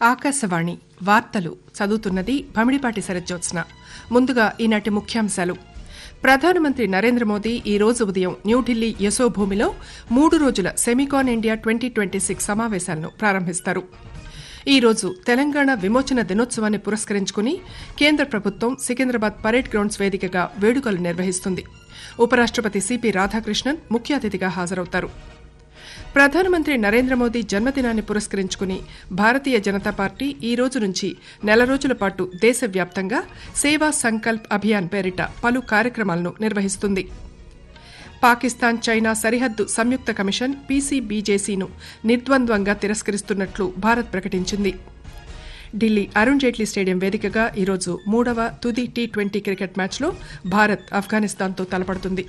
ఆకాశవాణి వార్తలు చదువుతున్నది భమిడిపాటి శరజ్జోత్స్న ముందుగా ఈనాటి ముఖ్యాంశాలు ప్రధానమంత్రి నరేంద్ర మోదీ ఈ రోజు ఉదయం న్యూఢిల్లీ యశోభూమిలో మూడు రోజుల Semicon India twenty twenty six సమావేశాలను ప్రారంభిస్తారు ఈ రోజు తెలంగాణ విమోచన దినోత్సవాన్ని పురస్కరించుకుని కేంద్ర ప్రభుత్వం సికింద్రాబాద్ పరేడ్ గ్రౌండ్స్ వేదికగా వేడుకలు నిర్వహిస్తుంది ఉపరాష్టపతి సిపి రాధాకృష్ణన్ ముఖ్య అతిథిగా హాజరవుతారు ప్రధానమంత్రి నరేంద్ర మోదీ జన్మదినాన్ని పురస్కరించుకుని భారతీయ జనతా పార్టీ ఈ రోజు నుంచి నెల రోజుల పాటు దేశవ్యాప్తంగా సేవా సంకల్ప్ అభియాన్ పేరిట పలు కార్యక్రమాలను నిర్వహిస్తుంది పాకిస్తాన్ చైనా సరిహద్దు సంయుక్త కమిషన్ పీసీబీజేసీను నిర్ద్వంద్వంగా తిరస్కరిస్తున్నట్లు భారత్ ప్రకటించింది ఢిల్లీ అరుణ్ జైట్లీ స్టేడియం వేదికగా ఈరోజు మూడవ తుది టీ ట్వంటీ క్రికెట్ మ్యాచ్లో భారత్ ఆఫ్ఘనిస్తాన్తో తలపడుతుంది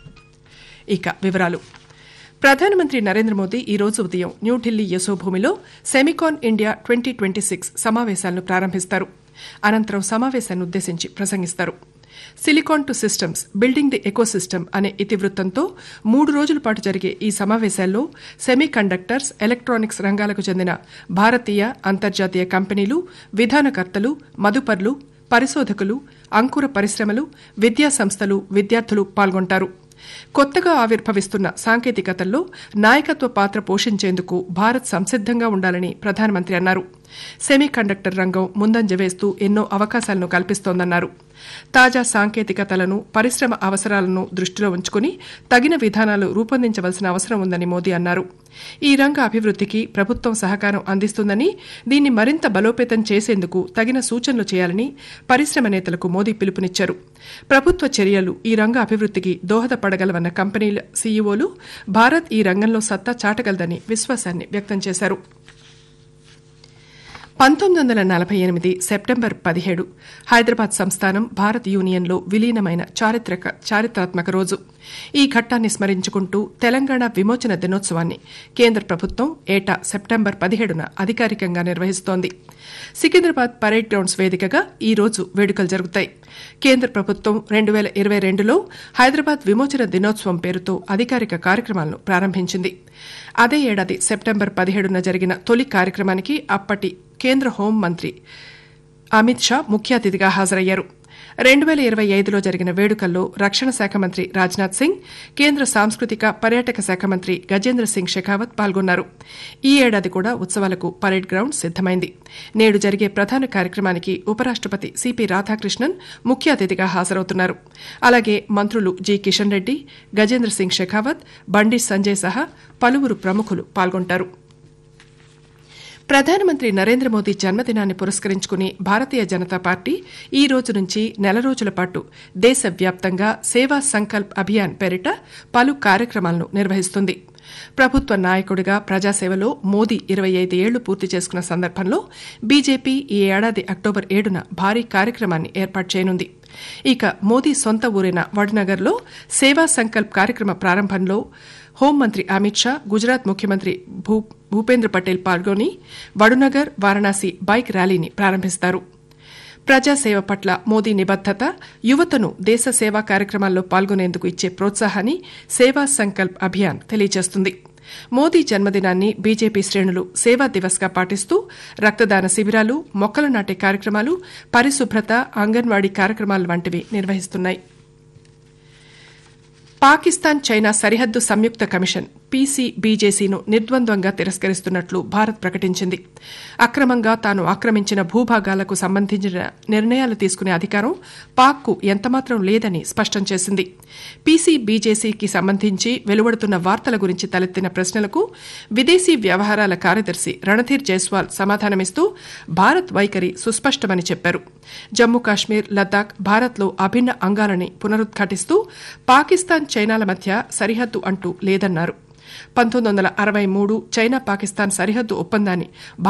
ఇక వివరాలు ప్రధానమంత్రి నరేంద్ర మోదీ ఈ రోజు ఉదయం న్యూఢిల్లీ యశోభూమిలో Semicon India twenty twenty six సమావేశాలను ప్రారంభిస్తారు అనంతరం సమావేశాన్ని ఉద్దేశించి ప్రసంగిస్తారు silicon to systems building the ecosystem అనే ఇతివృత్తంతో మూడు రోజుల పాటు జరిగే ఈ సమావేశాల్లో సెమీ కండక్టర్స్ ఎలక్ట్రానిక్స్ రంగాలకు చెందిన భారతీయ అంతర్జాతీయ కంపెనీలు విధానకర్తలు మదుపర్లు పరిశోధకులు అంకుర పరిశ్రమలు విద్యా సంస్థలు విద్యార్థులు పాల్గొంటారు కొత్తగా ఆవిర్భవిస్తున్న సాంకేతికతల్లో నాయకత్వ పాత్ర పోషించేందుకు భారత్ సంసిద్దంగా ఉండాలని ప్రధానమంత్రి అన్నారు సెమీ కండక్టర్ రంగం ముందంజ వేస్తూ ఎన్నో అవకాశాలను కల్పిస్తోందన్నారు తాజా సాంకేతికతలను పరిశ్రమ అవసరాలను దృష్టిలో ఉంచుకుని తగిన విధానాలు రూపొందించవలసిన అవసరం ఉందని మోదీ అన్నారు ఈ రంగ అభివృద్దికి ప్రభుత్వం సహకారం అందిస్తుందని దీన్ని మరింత బలోపేతం చేసేందుకు తగిన సూచనలు చేయాలని పరిశ్రమ నేతలకు మోదీ పిలుపునిచ్చారు ప్రభుత్వ చర్యలు ఈ రంగ అభివృద్దికి దోహదపడగలవన్న కంపెనీల సీఈఓలు భారత్ ఈ రంగంలో సత్తా చాటగలదని విశ్వాసాన్ని వ్యక్తం చేశారు పంతొమ్మిది వందల నలభై ఎనిమిది సెప్టెంబర్ పదిహేడు హైదరాబాద్ సంస్థానం భారత్ యూనియన్లో విలీనమైన చారిత్రక చారిత్రాత్మక రోజు ఈ ఘట్టాన్ని స్మరించుకుంటూ తెలంగాణ విమోచన దినోత్సవాన్ని కేంద్ర ప్రభుత్వం ఏటా సెప్టెంబర్ పదిహేడున అధికారికంగా నిర్వహిస్తోంది సికింద్రాబాద్ పరేడ్ గ్రౌండ్స్ వేదికగా ఈ రోజు వేడుకలు జరుగుతాయి కేంద్ర ప్రభుత్వం రెండు వేల ఇరవై రెండులో హైదరాబాద్ విమోచన దినోత్సవం పేరుతో అధికారిక కార్యక్రమాలను ప్రారంభించింది అదే ఏడాది సెప్టెంబర్ పదిహేడున జరిగిన తొలి కార్యక్రమానికి అప్పటి కేంద్ర హోంమంత్రి అమిత్ షా ముఖ్య అతిథిగా హాజరయ్యారు రెండు వేల ఇరవై ఐదులో జరిగిన వేడుకల్లో రక్షణ శాఖ మంత్రి రాజ్నాథ్ సింగ్ కేంద్ర సాంస్కృతిక పర్యాటక శాఖ మంత్రి గజేంద్ర సింగ్ షెకావత్ పాల్గొన్నారు ఈ ఏడాది కూడా ఉత్సవాలకు పరేడ్ గ్రౌండ్ సిద్దమైంది నేడు జరిగే ప్రధాన కార్యక్రమానికి ఉపరాష్టపతి సిపి రాధాకృష్ణన్ ముఖ్య అతిథిగా హాజరవుతున్నారు అలాగే మంత్రులు జి కిషన్ రెడ్డి గజేంద్ర సింగ్ షెకావత్ బండి సంజయ్ సహా పలువురు ప్రముఖులు పాల్గొంటారు ప్రధానమంత్రి నరేంద్ర మోదీ జన్మదినాన్ని పురస్కరించుకుని భారతీయ జనతా పార్టీ ఈ రోజు నుంచి నెల రోజుల పాటు దేశవ్యాప్తంగా సేవా సంకల్ప్ అభియాన్ పేరిట పలు కార్యక్రమాలను నిర్వహిస్తుంది ప్రభుత్వ నాయకుడిగా ప్రజాసేవలో మోదీ ఇరవై ఐదు ఏళ్లు పూర్తి చేసుకున్న సందర్భంలో బీజేపీ ఈ ఏడాది అక్టోబర్ ఏడున భారీ కార్యక్రమాన్ని ఏర్పాటు చేయనుంది ఇక మోదీ సొంత ఊరైన వడ్నగర్లో సేవా సంకల్ప్ కార్యక్రమ ప్రారంభంలో హోంమంత్రి అమిత్ షా గుజరాత్ ముఖ్యమంత్రి భూపేంద్ర పటేల్ పాల్గొని వడునగర్ వారణాసి బైక్ ర్యాలీని ప్రారంభిస్తారు ప్రజాసేవ పట్ల మోదీ నిబద్దత యువతను దేశ సేవా కార్యక్రమాల్లో పాల్గొనేందుకు ఇచ్చే ప్రోత్సాహాన్ని సేవా సంకల్ప్ అభియాన్ తెలియజేస్తుంది మోదీ జన్మదినాన్ని బీజేపీ శ్రేణులు సేవా దివస్ గా పాటిస్తూ రక్తదాన శిబిరాలు మొక్కలు నాటే కార్యక్రమాలు పరిశుభ్రత అంగన్వాడీ కార్యక్రమాలు వంటివి నిర్వహిస్తున్నాయి పాకిస్తాన్ చైనా సరిహద్దు సంయుక్త కమిషన్ పీసీబీజేసీను నిర్ద్వంద్వంగా తిరస్కరిస్తున్నట్లు భారత్ ప్రకటించింది అక్రమంగా తాను ఆక్రమించిన భూభాగాలకు సంబంధించిన నిర్ణయాలు తీసుకునే అధికారం పాక్కు ఎంతమాత్రం లేదని స్పష్టం చేసింది పీసీబీజేసీకి సంబంధించి వెలువడుతున్న వార్తల గురించి తలెత్తిన ప్రశ్నలకు విదేశీ వ్యవహారాల కార్యదర్శి రణధీర్ జైస్వాల్ సమాధానమిస్తూ భారత్ వైఖరి సుస్పష్టమని చెప్పారు జమ్మూ కాశ్మీర్ లద్దాఖ్ భారత్లో అభిన్న అంగాలని పునరుద్ఘాటిస్తూ పాకిస్తాన్ చైనాల మధ్య సరిహద్దు అంటూ లేదన్నారు పంతొమ్మిది వందల అరవై మూడు చైనా పాకిస్తాన్ సరిహద్దు ఒప్పందాన్ని